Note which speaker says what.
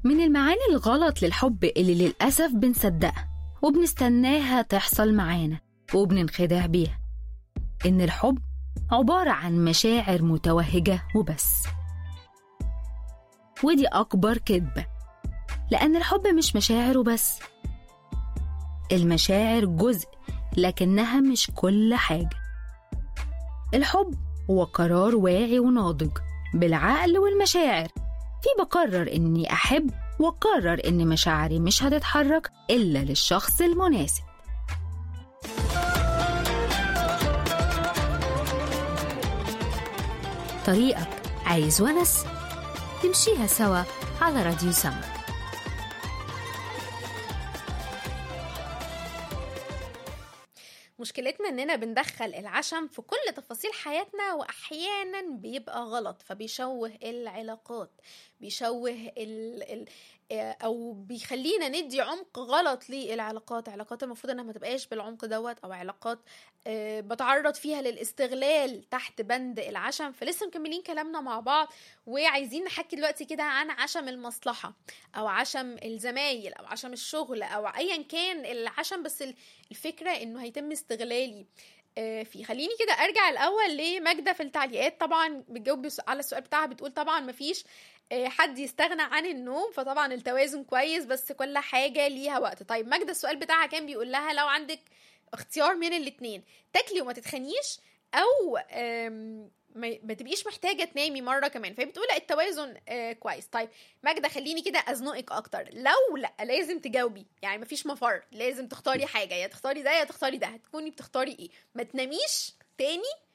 Speaker 1: من المعاني الغلط للحب اللي للأسف بنصدقها وبنستناها تحصل معانا وبننخدع بيها إن الحب عبارة عن مشاعر متوهجة وبس ودي أكبر كذبة لأن الحب مش مشاعر وبس المشاعر جزء لكنها مش كل حاجة الحب هو قرار واعي وناضج بالعقل والمشاعر في بقرر إني أحب وقرر إن مشاعري مش هتتحرك إلا للشخص المناسب
Speaker 2: طريقك عايز ونس نمشيها سوا على راديو سما
Speaker 3: مشكلتنا اننا بندخل العشم في كل تفاصيل حياتنا واحيانا بيبقى غلط فبيشوه العلاقات بيشوه ال ال او بيخلينا ندي عمق غلط للعلاقات علاقات المفروض انها ما تبقاش بالعمق دوت او علاقات آه، بتعرض فيها للاستغلال تحت بند العشم فلسه مكملين كلامنا مع بعض وعايزين نحكي دلوقتي كده عن عشم المصلحة او عشم الزمايل او عشم الشغل او ايا كان العشم بس ال- الفكرة انه هيتم استغلالي آه، فيه خليني كده ارجع الاول لماجدة في التعليقات طبعا بتجاوب على السؤال بتاعها بتقول طبعا مفيش آه، حد يستغنى عن النوم فطبعا التوازن كويس بس كل حاجة ليها وقت طيب ماجدة السؤال بتاعها كان بيقول لها لو عندك اختيار من الاتنين تاكلي وما تتخنيش او آم، ما ما تبقيش محتاجه تنامي مره كمان فهي بتقول لا التوازن آه كويس طيب ماجده خليني كده ازنقك اكتر لو لا لازم تجاوبي يعني مفيش مفر لازم تختاري حاجه يا تختاري ده يا تختاري ده هتكوني بتختاري ايه ما تناميش تاني